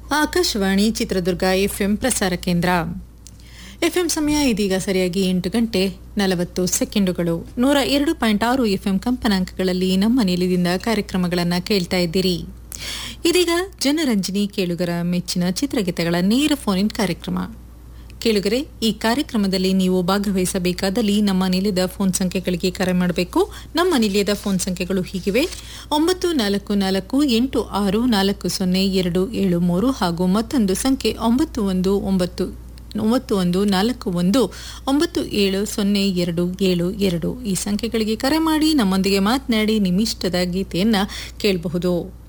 Akashvani Chitradurga FM ಪ್ರಸಾರ ಕೇಂದ್ರ FM ಸಮಯ ಇದೀಗ ಸರಿಯಾಗಿ ಎಂಟು ಗಂಟೆ ನಲವತ್ತು ಸೆಕೆಂಡುಗಳು ನೂರ ಎರಡು ಪಾಯಿಂಟ್ ಆರು ಎಫ್ಎಂ ಕಂಪನಾಂಕಗಳಲ್ಲಿ ನಮ್ಮ ನಿಲಯದಿಂದ ಕಾರ್ಯಕ್ರಮಗಳನ್ನು ಕೇಳ್ತಾ ಇದ್ದೀರಿ ಇದೀಗ ಜನರಂಜನಿ ಕೇಳುಗರ ಮೆಚ್ಚಿನ ಚಿತ್ರಗೀತೆಗಳ ನೇರ ಫೋನ್ ಇನ್ ಕಾರ್ಯಕ್ರಮ ಕೇಳುಗರೆ ಈ ಕಾರ್ಯಕ್ರಮದಲ್ಲಿ ನೀವು ಭಾಗವಹಿಸಬೇಕಾದಲ್ಲಿ ನಮ್ಮ ನಿಲಯದ ಫೋನ್ ಸಂಖ್ಯೆಗಳಿಗೆ ಕರೆ ಮಾಡಬೇಕು ನಮ್ಮ ನಿಲಯದ ಫೋನ್ ಸಂಖ್ಯೆಗಳು ಹೀಗಿವೆ ಒಂಬತ್ತು ನಾಲ್ಕು ನಾಲ್ಕು ಎಂಟು ಆರು ನಾಲ್ಕು ಸೊನ್ನೆ ಎರಡು ಏಳು ಮೂರು ಹಾಗೂ ಮತ್ತೊಂದು ಸಂಖ್ಯೆ ಒಂಬತ್ತು ಒಂದು ಒಂಬತ್ತು ಒಂಬತ್ತು ಒಂದು ನಾಲ್ಕು ಒಂದು ಒಂಬತ್ತು ಏಳು ಸೊನ್ನೆ ಎರಡು ಏಳು ಎರಡು ಈ ಸಂಖ್ಯೆಗಳಿಗೆ ಕರೆ ಮಾಡಿ ನಮ್ಮೊಂದಿಗೆ ಮಾತನಾಡಿ ನಿಮ್ಮಿಷ್ಟದ ಗೀತೆಯನ್ನ ಕೇಳಬಹುದು